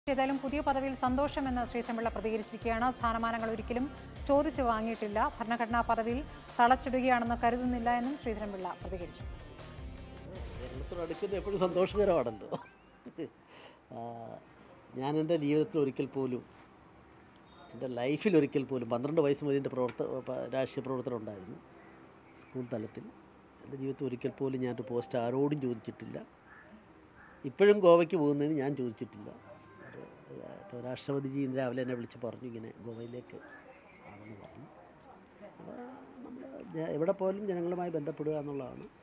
ഏതായാലും പുതിയ പദവിയിൽ സന്തോഷമെന്ന് ശ്രീധരൻപിള്ള പ്രതികരിച്ചിരിക്കുകയാണ് സ്ഥാനമാനങ്ങൾ ഒരിക്കലും ചോദിച്ചു വാങ്ങിയിട്ടില്ല ഭരണഘടനാ പദവിയിൽ തളച്ചിടുകയാണെന്ന് കരുതുന്നില്ല എന്നും ശ്രീധരൻപിള്ള പ്രതികരിച്ചു കേരളത്തോട് അടുക്കുന്നത് എപ്പോഴും സന്തോഷകരമാണല്ലോ ആ, ഞാൻ എൻ്റെ ജീവിതത്തിൽ ഒരിക്കൽ പോലും എൻ്റെ ലൈഫിൽ ഒരിക്കൽ പോലും പന്ത്രണ്ട് വയസ്സ് മുതൽ എൻ്റെ പ്രവർത്ത പ- രാഷ്ട്രീയ പ്രവർത്തനം ഉണ്ടായിരുന്നു സ്കൂൾ തലത്തിൽ എൻ്റെ ജീവിതത്തിൽ ഒരിക്കൽ പോലും ഞാനൊരു പോസ്റ്റ് ആരോടും ചോദിച്ചിട്ടില്ല ഇപ്പോഴും ഗോവയ്ക്ക് പോകുന്നതിന് ഞാൻ ചോദിച്ചിട്ടില്ല ഒരു, ഇപ്പോൾ രാഷ്ട്രപതിജി ഇന്ന് രാവിലെ എന്നെ വിളിച്ച് പറഞ്ഞു ഇങ്ങനെ ഗോവയിലേക്ക് ആണെന്ന് പറഞ്ഞു അപ്പോൾ നമ്മൾ എവിടെ പോയാലും ജനങ്ങളുമായി ബന്ധപ്പെടുക എന്നുള്ളതാണ്